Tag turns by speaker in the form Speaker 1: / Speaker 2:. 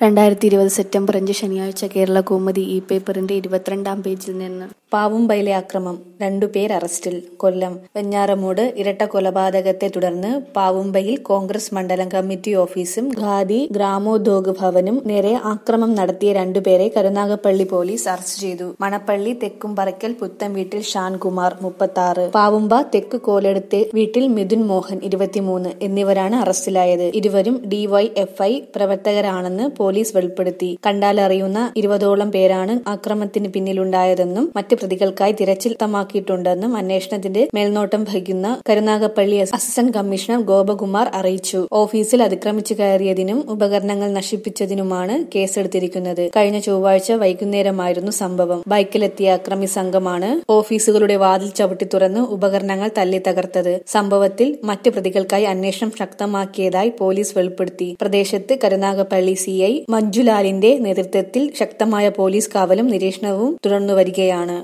Speaker 1: രണ്ടായിരത്തി ഇരുപത് സെപ്റ്റംബർ അഞ്ച് ശനിയാഴ്ച കേരള കൗമുദി ഇ പേപ്പറിന്റെ ഇരുപത്തിരണ്ടാം പേജിൽ നിന്ന്
Speaker 2: പാവുംപൈയിലെ അക്രമം രണ്ടുപേർ അറസ്റ്റിൽ കൊല്ലം വെഞ്ഞാറമൂട് ഇരട്ട കൊലപാതകത്തെ തുടർന്ന് പാവുംപൈയിൽ കോൺഗ്രസ് മണ്ഡലം കമ്മിറ്റി ഓഫീസും ഖാദി ഗ്രാമോദ്योग ഭവനും നേരെ ആക്രമം നടത്തിയ രണ്ടുപേരെ കരുനാഗപ്പള്ളി പോലീസ് അറസ്റ്റ് ചെയ്തു മണപ്പള്ളി തെക്കുംപറയ്ക്കൽ പുത്തൻ വീട്ടിൽ ഷാൻകുമാർ മുപ്പത്തി പാവുമ്പ തെക്ക് കോലെടുത്ത് വീട്ടിൽ മിഥുൻ മോഹൻ ഇരുപത്തിമൂന്ന് എന്നിവരാണ് അറസ്റ്റിലായത് ഇരുവരും ഡിവൈഎഫ്ഐ പ്രവർത്തകരാണെന്ന് പോലീസ് വെളിപ്പെടുത്തി കണ്ടാലറിയുന്ന ഇരുപതോളം പേരാണ് ആക്രമണത്തിന് പിന്നിലുണ്ടായതെന്നും മറ്റ് പ്രതികൾക്കായി തിരച്ചിൽ ശക്തമാക്കിയിട്ടുണ്ടെന്നും അന്വേഷണത്തിന്റെ മേൽനോട്ടം വഹിക്കുന്ന കരുനാഗപ്പള്ളി അസിസ്റ്റന്റ് കമ്മീഷണർ ഗോപകുമാർ അറിയിച്ചു ഓഫീസിൽ അതിക്രമിച്ചു കയറിയതിനും ഉപകരണങ്ങൾ നശിപ്പിച്ചതിനുമാണ് കേസെടുത്തിരിക്കുന്നത് കഴിഞ്ഞ ചൊവ്വാഴ്ച വൈകുന്നേരമായിരുന്നു സംഭവം ബൈക്കിലെത്തിയ അക്രമി സംഘമാണ് ഓഫീസുകളുടെ വാതിൽ ചവിട്ടി തുറന്ന് ഉപകരണങ്ങൾ തല്ലി തകർത്തത് സംഭവത്തിൽ മറ്റ് പ്രതികൾക്കായി അന്വേഷണം ശക്തമാക്കിയതായി പോലീസ് വെളിപ്പെടുത്തി പ്രദേശത്ത് കരുനാഗപ്പള്ളി സിഐ മഞ്ജുലാലിന്റെ നേതൃത്വത്തിൽ ശക്തമായ പോലീസ് കാവലും നിരീക്ഷണവും തുടർന്നുവരികയാണ്